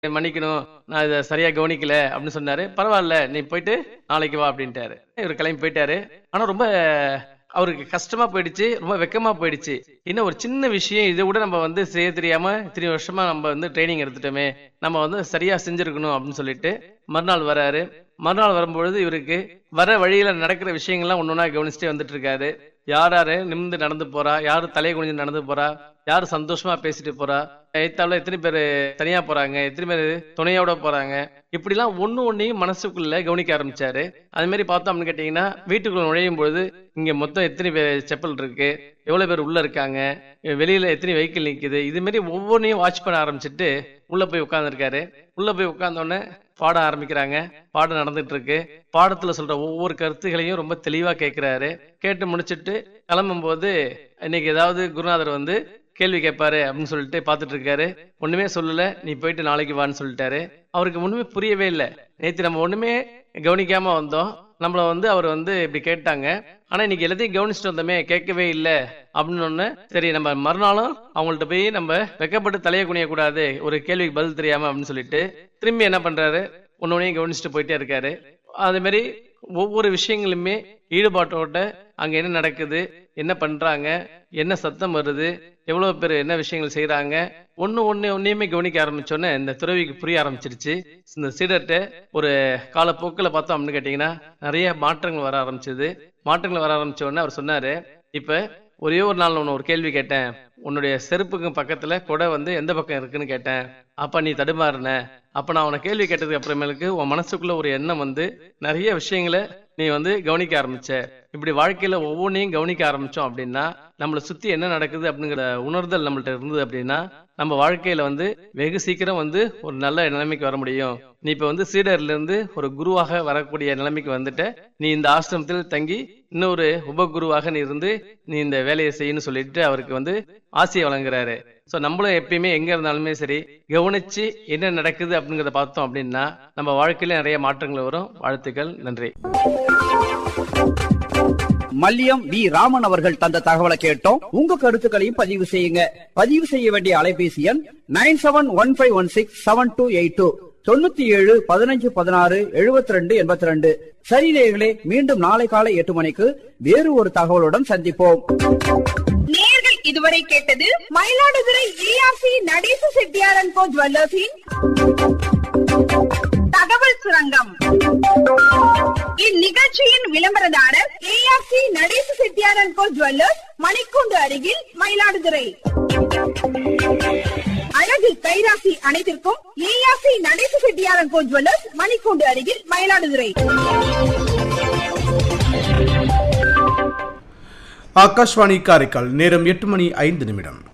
மன்னிக்கணும் நான் இதை சரியா கவனிக்கல அப்படின்னு சொன்னாரு பரவாயில்ல நீ போயிட்டு நாளைக்கு வா அப்படின்ட்டாரு இவர் கிளம்பி போயிட்டாரு ஆனா ரொம்ப அவருக்கு கஷ்டமா போயிடுச்சு ரொம்ப வெக்கமா போயிடுச்சு இன்னும் ஒரு சின்ன விஷயம் இதை கூட நம்ம வந்து செய்ய தெரியாம இத்தனை வருஷமா நம்ம வந்து ட்ரைனிங் எடுத்துட்டோமே நம்ம வந்து சரியா செஞ்சிருக்கணும் அப்படின்னு சொல்லிட்டு மறுநாள் வராரு மறுநாள் வரும்பொழுது இவருக்கு வர வழியில நடக்கிற விஷயங்கள்லாம் ஒன்னொன்னா கவனிச்சுட்டே வந்துட்டு இருக்காரு யார் யாரு நிமிந்து நடந்து போறா யாரு தலையை குனிஞ்சு நடந்து போறா யாரு சந்தோஷமா பேசிட்டு போறா எத்தாவில் எத்தனை பேர் தனியா போறாங்க எத்தனை பேர் துணையோட போறாங்க இப்படிலாம் ஒண்ணு ஒன்னையும் மனசுக்குள்ள கவனிக்க ஆரம்பிச்சாரு அது மாதிரி பார்த்தோம் அப்படின்னு கேட்டீங்கன்னா வீட்டுக்குள்ள நுழையும் பொழுது இங்க மொத்தம் எத்தனை பேர் செப்பல் இருக்கு எவ்வளவு பேர் உள்ள இருக்காங்க வெளியில எத்தனை வெஹிக்கிள் நிக்குது இது மாதிரி ஒவ்வொன்றையும் வாட்ச் பண்ண ஆரம்பிச்சுட்டு உள்ள போய் உட்காந்துருக்காரு உள்ள போய் உட்கார்ந்த உடனே பாடம் ஆரம்பிக்கிறாங்க பாடம் நடந்துட்டு இருக்கு பாடத்துல சொல்ற ஒவ்வொரு கருத்துகளையும் ரொம்ப தெளிவா கேட்கிறாரு கேட்டு முடிச்சிட்டு கிளம்பும் போது இன்னைக்கு ஏதாவது குருநாதர் வந்து கேள்வி கேட்பாரு அப்படின்னு சொல்லிட்டு பாத்துட்டு இருக்காரு ஒண்ணுமே சொல்லல நீ போயிட்டு நாளைக்கு வான்னு சொல்லிட்டாரு அவருக்கு ஒண்ணுமே புரியவே இல்லை நேத்து நம்ம ஒண்ணுமே கவனிக்காம வந்தோம் நம்மள வந்து அவர் வந்து இப்படி கேட்டாங்க ஆனா இன்னைக்கு எல்லாத்தையும் கவனிச்சுட்டு வந்தோமே கேட்கவே இல்லை அப்படின்னு ஒண்ணு சரி நம்ம மறுநாளும் அவங்கள்ட்ட போய் நம்ம வெக்கப்பட்டு தலையை குனிய கூடாது ஒரு கேள்விக்கு பதில் தெரியாம அப்படின்னு சொல்லிட்டு திரும்பி என்ன பண்றாரு ஒன்னொன்னையும் கவனிச்சுட்டு போயிட்டே இருக்காரு அதே மாதிரி ஒவ்வொரு விஷயங்களுமே ஈடுபாட்டோட அங்க என்ன நடக்குது என்ன பண்றாங்க என்ன சத்தம் வருது எவ்வளவு பேர் என்ன விஷயங்கள் செய்யறாங்க ஒண்ணு ஒண்ணு ஒன்னையுமே கவனிக்க ஆரம்பிச்சோன்னே இந்த துறவிக்கு புரிய ஆரம்பிச்சிருச்சு இந்த சீடர்கிட்ட ஒரு காலப்போக்கில் பார்த்தோம் அப்படின்னு கேட்டீங்கன்னா நிறைய மாற்றங்கள் வர ஆரம்பிச்சது மாற்றங்கள் வர ஆரம்பிச்ச உடனே அவர் சொன்னாரு இப்ப ஒரே ஒரு நாள் உன்னை ஒரு கேள்வி கேட்டேன் உன்னுடைய செருப்புக்கு பக்கத்துல கொடை வந்து எந்த பக்கம் இருக்குன்னு கேட்டேன் அப்ப நீ தடுமாறுன அப்ப நான் உன கேள்வி கேட்டதுக்கு அப்புறமேலுக்கு உன் மனசுக்குள்ள ஒரு எண்ணம் வந்து நிறைய விஷயங்களை நீ வந்து கவனிக்க ஆரம்பிச்ச இப்படி வாழ்க்கையில ஒவ்வொன்றையும் கவனிக்க ஆரம்பிச்சோம் அப்படின்னா நம்மளை சுத்தி என்ன நடக்குது அப்படிங்கிற உணர்தல் நம்மள்ட்ட இருந்தது அப்படின்னா நம்ம வாழ்க்கையில வந்து வெகு சீக்கிரம் வந்து ஒரு நல்ல நிலைமைக்கு வர முடியும் நீ இப்ப வந்து சீடர்ல இருந்து ஒரு குருவாக வரக்கூடிய நிலைமைக்கு வந்துட்ட நீ இந்த ஆசிரமத்தில் தங்கி இன்னொரு உபகுருவாக நீ இருந்து நீ இந்த வேலையை செய்யணும்னு சொல்லிட்டு அவருக்கு வந்து ஆசையை வழங்குறாரு சோ நம்மளும் எப்பயுமே எங்க இருந்தாலுமே சரி கவனிச்சு என்ன நடக்குது அப்படிங்கறத பார்த்தோம் அப்படின்னா நம்ம வாழ்க்கையில நிறைய மாற்றங்கள் வரும் வாழ்த்துக்கள் நன்றி மல்லியம் வி ராமன் அவர்கள் தந்த தகவலை கேட்டோம் உங்க கருத்துக்களையும் பதிவு செய்யுங்க பதிவு செய்ய வேண்டிய அலைபேசி எண் nine seven one five one six seven two eight two தொண்ணூத்தி ஏழு பதினஞ்சு பதினாறு எழுபத்தி ரெண்டு எண்பத்தி ரெண்டு சரி நேயர்களே மீண்டும் நாளை காலை எட்டு மணிக்கு வேறு ஒரு தகவலுடன் சந்திப்போம் நேர்கள் இதுவரை கேட்டது மயிலாடுதுறை ஏஆர்சி நடேச செட்டியாரன் கோ ஜுவல்லர்ஸின் தகவல் சுரங்கம் இந்நிகழ்ச்சியின் விளம்பரதாரர் ஏஆர்சி நடேச செட்டியாரன் கோ ஜுவல்லர்ஸ் மணிக்கூண்டு அருகில் மயிலாடுதுறை அழகு கைராசி அனைத்திற்கும் ஏஆர்சி நடேச செட்டியாரன் கோ ஜுவல்லர்ஸ் மணிக்கூண்டு அருகில் மயிலாடுதுறை ஆகாஷ்வாணி காரைக்கால் நேரம் எட்டு மணி ஐந்து நிமிடம்